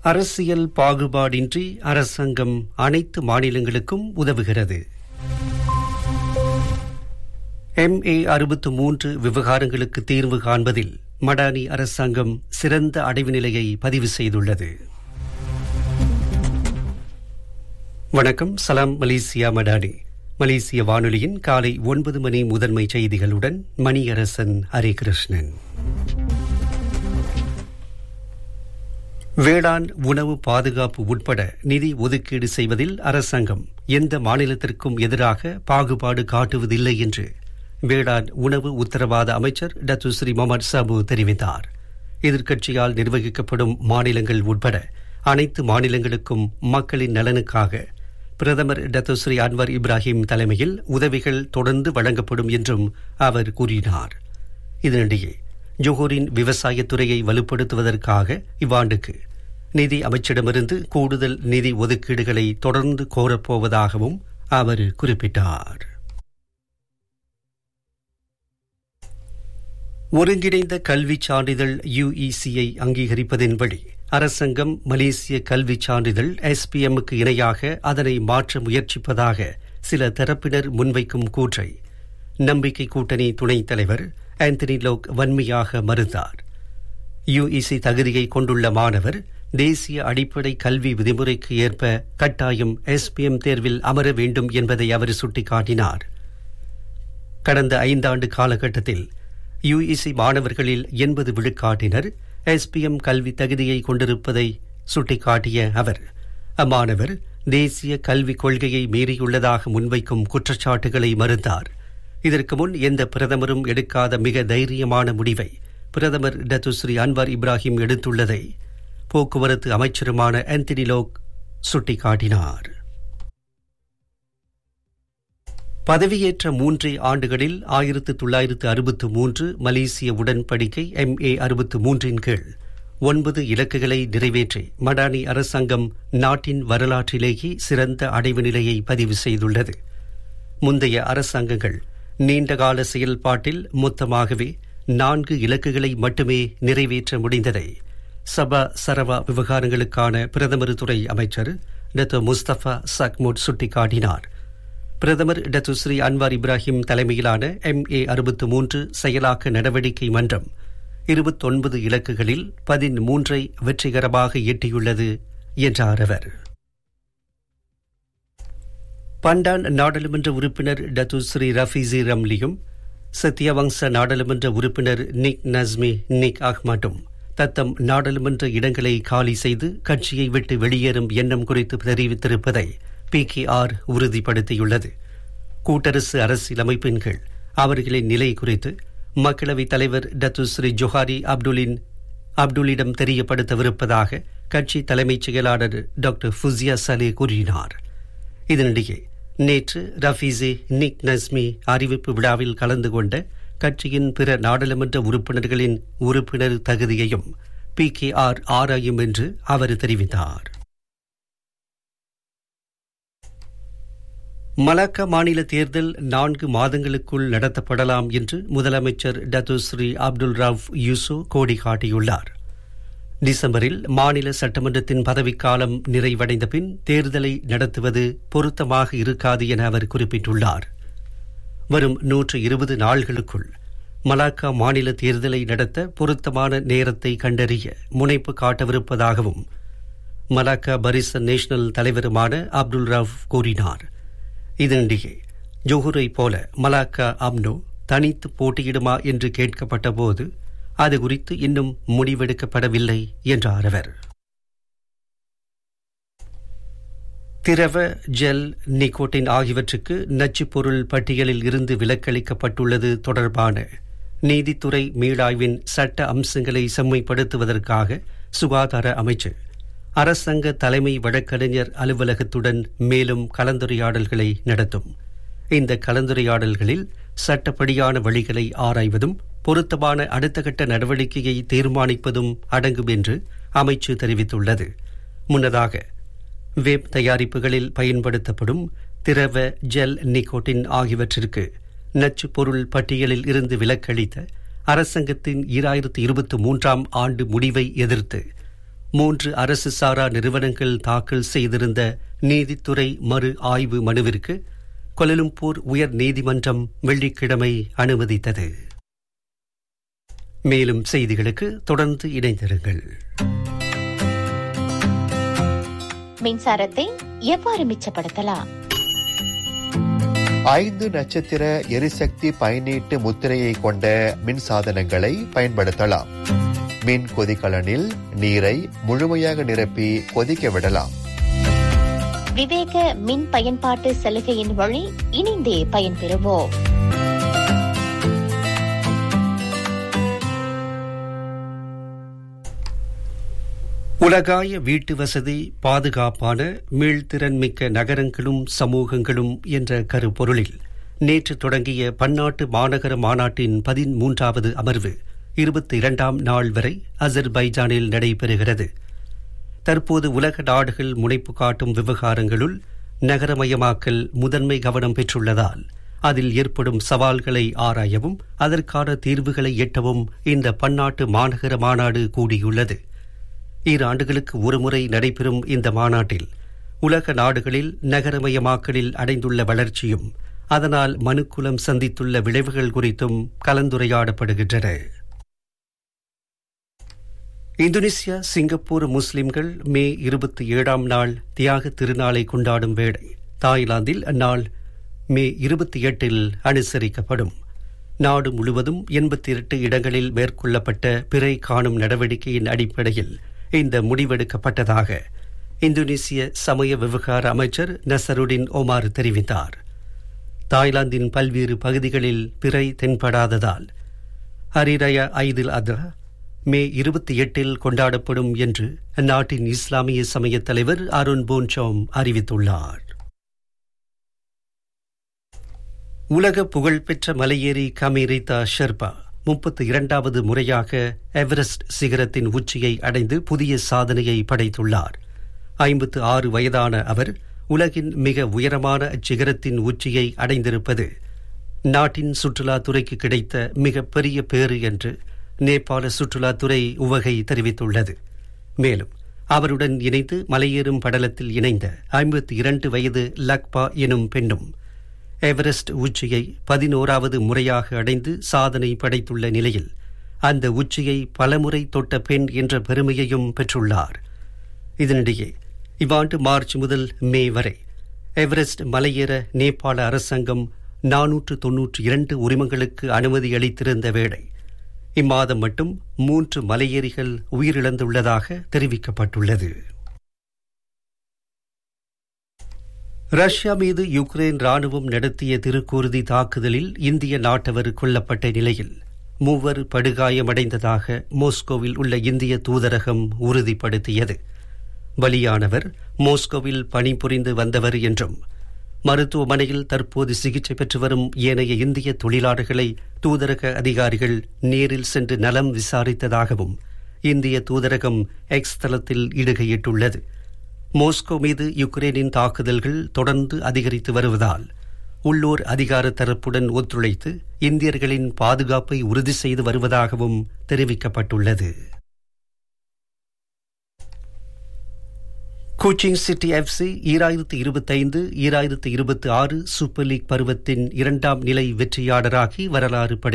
அரசியல் பாகுபாடின்றி அரசாங்கம் அனைத்து மாநிலங்களுக்கும் உதவுகிறது எம்ஏ அறுபத்து மூன்று விவகாரங்களுக்கு தீர்வு காண்பதில் மடானி அரசாங்கம் சிறந்த அடைவு நிலையை பதிவு செய்துள்ளது வணக்கம் சலாம் மலேசியா மடானி மலேசிய வானொலியின் காலை ஒன்பது மணி முதன்மை செய்திகளுடன் மணியரசன் ஹரிகிருஷ்ணன் வேளாண் உணவு பாதுகாப்பு உட்பட நிதி ஒதுக்கீடு செய்வதில் அரசாங்கம் எந்த மாநிலத்திற்கும் எதிராக பாகுபாடு காட்டுவதில்லை என்று வேளாண் உணவு உத்தரவாத அமைச்சர் டத்து ஸ்ரீ முகமது சாபு தெரிவித்தார் எதிர்க்கட்சியால் நிர்வகிக்கப்படும் மாநிலங்கள் உட்பட அனைத்து மாநிலங்களுக்கும் மக்களின் நலனுக்காக பிரதமர் டத்து ஸ்ரீ அன்வர் இப்ராஹிம் தலைமையில் உதவிகள் தொடர்ந்து வழங்கப்படும் என்றும் அவர் கூறினார் இதனிடையே ஜோஹரின் விவசாயத்துறையை வலுப்படுத்துவதற்காக இவ்வாண்டுக்கு நிதி அமைச்சிடமிருந்து கூடுதல் நிதி ஒதுக்கீடுகளை தொடர்ந்து கோரப்போவதாகவும் அவர் குறிப்பிட்டார் ஒருங்கிணைந்த கல்வி சான்றிதழ் யுஇசியை அங்கீகரிப்பதின் வழி அரசாங்கம் மலேசிய கல்வி சான்றிதழ் எஸ்பிஎம்முக்கு இணையாக அதனை மாற்ற முயற்சிப்பதாக சில தரப்பினர் முன்வைக்கும் கூற்றை நம்பிக்கை கூட்டணி துணைத் தலைவர் ஆந்தனி லோக் வன்மையாக மறுத்தார் யுஇசி தகுதியை கொண்டுள்ள மாணவர் தேசிய அடிப்படை கல்வி விதிமுறைக்கு ஏற்ப கட்டாயம் எஸ்பிஎம் தேர்வில் அமர வேண்டும் என்பதை அவர் சுட்டிக்காட்டினார் கடந்த ஐந்தாண்டு காலகட்டத்தில் யுஇசி மாணவர்களில் எண்பது விழுக்காட்டினர் எஸ்பிஎம் கல்வி தகுதியை கொண்டிருப்பதை சுட்டிக்காட்டிய அவர் அம்மாணவர் தேசிய கல்விக் கொள்கையை மீறியுள்ளதாக முன்வைக்கும் குற்றச்சாட்டுகளை மறுத்தார் இதற்கு முன் எந்த பிரதமரும் எடுக்காத மிக தைரியமான முடிவை பிரதமர் டத்துஸ்ரீ அன்வார் இப்ராஹிம் எடுத்துள்ளதை போக்குவரத்து அமைச்சருமான ஆந்தனி லோக் சுட்டிக்காட்டினார் பதவியேற்ற மூன்றே ஆண்டுகளில் ஆயிரத்து தொள்ளாயிரத்து அறுபத்து மூன்று மலேசிய உடன்படிக்கை எம்ஏ அறுபத்து மூன்றின் கீழ் ஒன்பது இலக்குகளை நிறைவேற்றி மடானி அரசாங்கம் நாட்டின் வரலாற்றிலேயே சிறந்த அடைவு நிலையை பதிவு செய்துள்ளது முந்தைய அரசாங்கங்கள் நீண்டகால செயல்பாட்டில் மொத்தமாகவே நான்கு இலக்குகளை மட்டுமே நிறைவேற்ற முடிந்ததை சபா சரவா விவகாரங்களுக்கான பிரதமர் துறை அமைச்சர் டத்து முஸ்தபா சக்முட் சுட்டிக்காட்டினார் பிரதமர் டத்து ஸ்ரீ அன்வார் இப்ராஹிம் தலைமையிலான எம்ஏ அறுபத்து மூன்று செயலாக்க நடவடிக்கை மன்றம் இருபத்தொன்பது இலக்குகளில் பதிமூன்றை வெற்றிகரமாக எட்டியுள்ளது என்றார் அவர் பண்டான் நாடாளுமன்ற உறுப்பினர் டத்து ஸ்ரீ ரஃபீசி ரம்லியும் சத்யவங்ச நாடாளுமன்ற உறுப்பினர் நிக் நஸ்மி நிக் அஹ்மட்டும் தத்தம் நாடாளுமன்ற இடங்களை காலி செய்து கட்சியை விட்டு வெளியேறும் எண்ணம் குறித்து தெரிவித்திருப்பதை பி கே ஆர் உறுதிப்படுத்தியுள்ளது கூட்டரசு அரசியலமைப்பின் கீழ் அவர்களின் நிலை குறித்து மக்களவைத் தலைவர் டத்து ஸ்ரீ ஜொஹாரி அப்துலின் அப்துல்லிடம் தெரியப்படுத்தவிருப்பதாக கட்சி தலைமைச் செயலாளர் டாக்டர் ஃபுசியா சலே கூறினார் இதனிடையே நேற்று ரஃபீசே நிக் நஸ்மி அறிவிப்பு விழாவில் கலந்து கொண்ட கட்சியின் பிற நாடாளுமன்ற உறுப்பினர்களின் உறுப்பினர் தகுதியையும் பி கே ஆர் ஆராயும் என்று அவர் தெரிவித்தார் மலாக்கா மாநில தேர்தல் நான்கு மாதங்களுக்குள் நடத்தப்படலாம் என்று முதலமைச்சர் டத்துஸ்ரீ அப்துல் ராவ் யூசு கோடி காட்டியுள்ளார் டிசம்பரில் மாநில சட்டமன்றத்தின் பதவிக்காலம் நிறைவடைந்த பின் தேர்தலை நடத்துவது பொருத்தமாக இருக்காது என அவர் குறிப்பிட்டுள்ளார் வரும் நூற்று இருபது நாள்களுக்குள் மலாக்கா மாநில தேர்தலை நடத்த பொருத்தமான நேரத்தை கண்டறிய முனைப்பு காட்டவிருப்பதாகவும் மலாக்கா பரிசன் நேஷனல் தலைவருமான அப்துல் ராவ் கூறினார் இதனிடையே ஜோஹரை போல மலாக்கா அம்னோ தனித்து போட்டியிடுமா என்று கேட்கப்பட்ட போது அது குறித்து இன்னும் முடிவெடுக்கப்படவில்லை என்றார் அவர் திரவ ஜெல் நிக்கோட்டின் ஆகியவற்றுக்கு நச்சுப் பொருள் பட்டியலில் இருந்து விலக்களிக்கப்பட்டுள்ளது தொடர்பான நீதித்துறை மீளாய்வின் சட்ட அம்சங்களை செம்மைப்படுத்துவதற்காக சுகாதார அமைச்சு அரசாங்க தலைமை வழக்கறிஞர் அலுவலகத்துடன் மேலும் கலந்துரையாடல்களை நடத்தும் இந்த கலந்துரையாடல்களில் சட்டப்படியான வழிகளை ஆராய்வதும் பொருத்தமான அடுத்த கட்ட நடவடிக்கையை தீர்மானிப்பதும் அடங்கும் என்று அமைச்சு தெரிவித்துள்ளது முன்னதாக வேப் தயாரிப்புகளில் பயன்படுத்தப்படும் திரவ ஜெல் நிக்கோட்டின் ஆகியவற்றிற்கு நச்சு பொருள் பட்டியலில் இருந்து விலக்களித்த அரசாங்கத்தின் ஈராயிரத்து இருபத்தி மூன்றாம் ஆண்டு முடிவை எதிர்த்து மூன்று அரசு சாரா நிறுவனங்கள் தாக்கல் செய்திருந்த நீதித்துறை மறு ஆய்வு மனுவிற்கு கொலலும்பூர் உயர் நீதிமன்றம் வெள்ளிக்கிழமை அனுமதித்தது மேலும் செய்திகளுக்கு தொடர்ந்து இணைந்திருங்கள் மின்சாரத்தை எவ்வாறு மிச்சப்படுத்தலாம் ஐந்து நட்சத்திர எரிசக்தி பயனீட்டு முத்திரையை கொண்ட மின் சாதனங்களை பயன்படுத்தலாம் மின் கொதிகலனில் நீரை முழுமையாக நிரப்பி கொதிக்க விடலாம் விவேக மின் பயன்பாட்டு சலுகையின் வழி இணைந்தே பயன்பெறுவோம் உலகாய வீட்டு வசதி பாதுகாப்பான மீள்திறன்மிக்க நகரங்களும் சமூகங்களும் என்ற கருப்பொருளில் நேற்று தொடங்கிய பன்னாட்டு மாநகர மாநாட்டின் பதிமூன்றாவது அமர்வு இருபத்தி இரண்டாம் நாள் வரை அசர்பைஜானில் நடைபெறுகிறது தற்போது உலக நாடுகள் முனைப்பு காட்டும் விவகாரங்களுள் நகரமயமாக்கல் முதன்மை கவனம் பெற்றுள்ளதால் அதில் ஏற்படும் சவால்களை ஆராயவும் அதற்கான தீர்வுகளை எட்டவும் இந்த பன்னாட்டு மாநகர மாநாடு கூடியுள்ளது இரு ஆண்டுகளுக்கு ஒருமுறை நடைபெறும் இந்த மாநாட்டில் உலக நாடுகளில் நகரமயமாக்கலில் அடைந்துள்ள வளர்ச்சியும் அதனால் மனுக்குலம் சந்தித்துள்ள விளைவுகள் குறித்தும் கலந்துரையாடப்படுகின்றன இந்தோனேசியா சிங்கப்பூர் முஸ்லிம்கள் மே இருபத்தி ஏழாம் நாள் தியாக திருநாளை கொண்டாடும் வேளை தாய்லாந்தில் அந்நாள் மே இருபத்தி எட்டில் அனுசரிக்கப்படும் நாடு முழுவதும் எண்பத்தி எட்டு இடங்களில் மேற்கொள்ளப்பட்ட பிறை காணும் நடவடிக்கையின் அடிப்படையில் இந்த முடிவெடுக்கப்பட்டதாக இந்தோனேசிய சமய விவகார அமைச்சர் நசருடின் ஒமார் தெரிவித்தார் தாய்லாந்தின் பல்வேறு பகுதிகளில் பிறை தென்படாததால் ஹரிரய ஐதில் அதா மே இருபத்தி எட்டில் கொண்டாடப்படும் என்று அந்நாட்டின் இஸ்லாமிய சமய தலைவர் அருண் போன்சோம் அறிவித்துள்ளார் உலக புகழ்பெற்ற மலையேறி கமிரிதா ஷெர்பா முப்பத்தி இரண்டாவது முறையாக எவரெஸ்ட் சிகரத்தின் உச்சியை அடைந்து புதிய சாதனையை படைத்துள்ளார் ஐம்பத்து ஆறு வயதான அவர் உலகின் மிக உயரமான அச்சிகரத்தின் உச்சியை அடைந்திருப்பது நாட்டின் சுற்றுலாத்துறைக்கு கிடைத்த மிகப்பெரிய பேறு என்று நேபாள சுற்றுலாத்துறை உவகை தெரிவித்துள்ளது மேலும் அவருடன் இணைந்து மலையேறும் படலத்தில் இணைந்த ஐம்பத்தி இரண்டு வயது லக்பா எனும் பெண்ணும் எவரெஸ்ட் உச்சியை பதினோராவது முறையாக அடைந்து சாதனை படைத்துள்ள நிலையில் அந்த உச்சியை பலமுறை தொட்ட பெண் என்ற பெருமையையும் பெற்றுள்ளார் இதனிடையே இவ்வாண்டு மார்ச் முதல் மே வரை எவரெஸ்ட் மலையேற நேபாள அரசாங்கம் நானூற்று தொன்னூற்றி இரண்டு உரிமங்களுக்கு அனுமதி அளித்திருந்த வேளை இம்மாதம் மட்டும் மூன்று மலையேறிகள் உயிரிழந்துள்ளதாக தெரிவிக்கப்பட்டுள்ளது ரஷ்யா மீது யுக்ரைன் ராணுவம் நடத்திய திருக்கூறுதி தாக்குதலில் இந்திய நாட்டவர் கொல்லப்பட்ட நிலையில் மூவர் படுகாயமடைந்ததாக மோஸ்கோவில் உள்ள இந்திய தூதரகம் உறுதிப்படுத்தியது பலியானவர் மோஸ்கோவில் பணிபுரிந்து வந்தவர் என்றும் மருத்துவமனையில் தற்போது சிகிச்சை பெற்று வரும் ஏனைய இந்திய தொழிலாளர்களை தூதரக அதிகாரிகள் நேரில் சென்று நலம் விசாரித்ததாகவும் இந்திய தூதரகம் எக்ஸ் தளத்தில் இடுகையிட்டுள்ளது மோஸ்கோ மீது யுக்ரைனின் தாக்குதல்கள் தொடர்ந்து அதிகரித்து வருவதால் உள்ளூர் அதிகார தரப்புடன் ஒத்துழைத்து இந்தியர்களின் பாதுகாப்பை உறுதி செய்து வருவதாகவும் தெரிவிக்கப்பட்டுள்ளது கோச்சிங் சிட்டி எஃப்சி ஈராயிரத்து இருபத்தைந்து ஈராயிரத்து இருபத்தி ஆறு சூப்பர் லீக் பருவத்தின் இரண்டாம் நிலை வெற்றியாளராகி வரலாறு படை